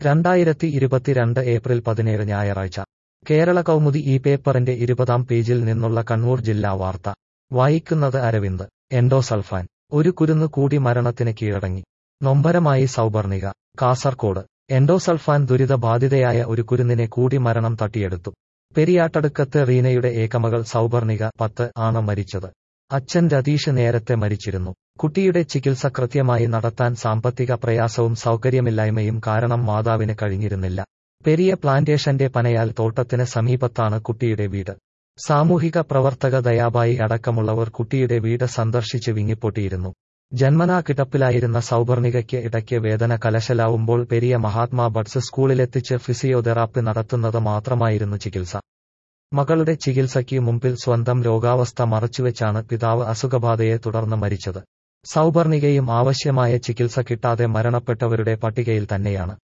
രണ്ടായിരത്തി ഇരുപത്തിരണ്ട് ഏപ്രിൽ പതിനേഴ് ഞായറാഴ്ച കേരള കൗമുദി ഈ പേപ്പറിന്റെ ഇരുപതാം പേജിൽ നിന്നുള്ള കണ്ണൂർ ജില്ലാ വാർത്ത വായിക്കുന്നത് അരവിന്ദ് എൻഡോസൾഫാൻ ഒരു കുരുന്നു കൂടി മരണത്തിന് കീഴടങ്ങി നൊമ്പരമായി സൗപർണിക കാസർകോട് എൻഡോസൾഫാൻ ദുരിതബാധിതയായ ഒരു കുരുന്നിനെ കൂടി മരണം തട്ടിയെടുത്തു പെരിയാട്ടടുക്കത്ത് റീനയുടെ ഏകമകൾ സൗപർണിക പത്ത് ആണ് മരിച്ചത് അച്ഛൻ രതീഷ് നേരത്തെ മരിച്ചിരുന്നു കുട്ടിയുടെ ചികിത്സ കൃത്യമായി നടത്താൻ സാമ്പത്തിക പ്രയാസവും സൗകര്യമില്ലായ്മയും കാരണം മാതാവിന് കഴിഞ്ഞിരുന്നില്ല പെരിയ പ്ലാന്റേഷന്റെ പനയാൽ തോട്ടത്തിന് സമീപത്താണ് കുട്ടിയുടെ വീട് സാമൂഹിക പ്രവർത്തക ദയാബായി അടക്കമുള്ളവർ കുട്ടിയുടെ വീട് സന്ദർശിച്ച് വിങ്ങിപ്പൊട്ടിയിരുന്നു ജന്മനാ കിടപ്പിലായിരുന്ന സൗപർണികയ്ക്ക് ഇടയ്ക്ക് വേദന കലശലാവുമ്പോൾ പെരിയ മഹാത്മാ ബഡ്സ് സ്കൂളിലെത്തിച്ച് ഫിസിയോതെറാപ്പി നടത്തുന്നത് മാത്രമായിരുന്നു ചികിത്സ മകളുടെ ചികിത്സയ്ക്ക് മുമ്പിൽ സ്വന്തം രോഗാവസ്ഥ മറച്ചുവെച്ചാണ് പിതാവ് അസുഖബാധയെ തുടർന്ന് മരിച്ചത് സൗപർണികയും ആവശ്യമായ ചികിത്സ കിട്ടാതെ മരണപ്പെട്ടവരുടെ പട്ടികയിൽ തന്നെയാണ്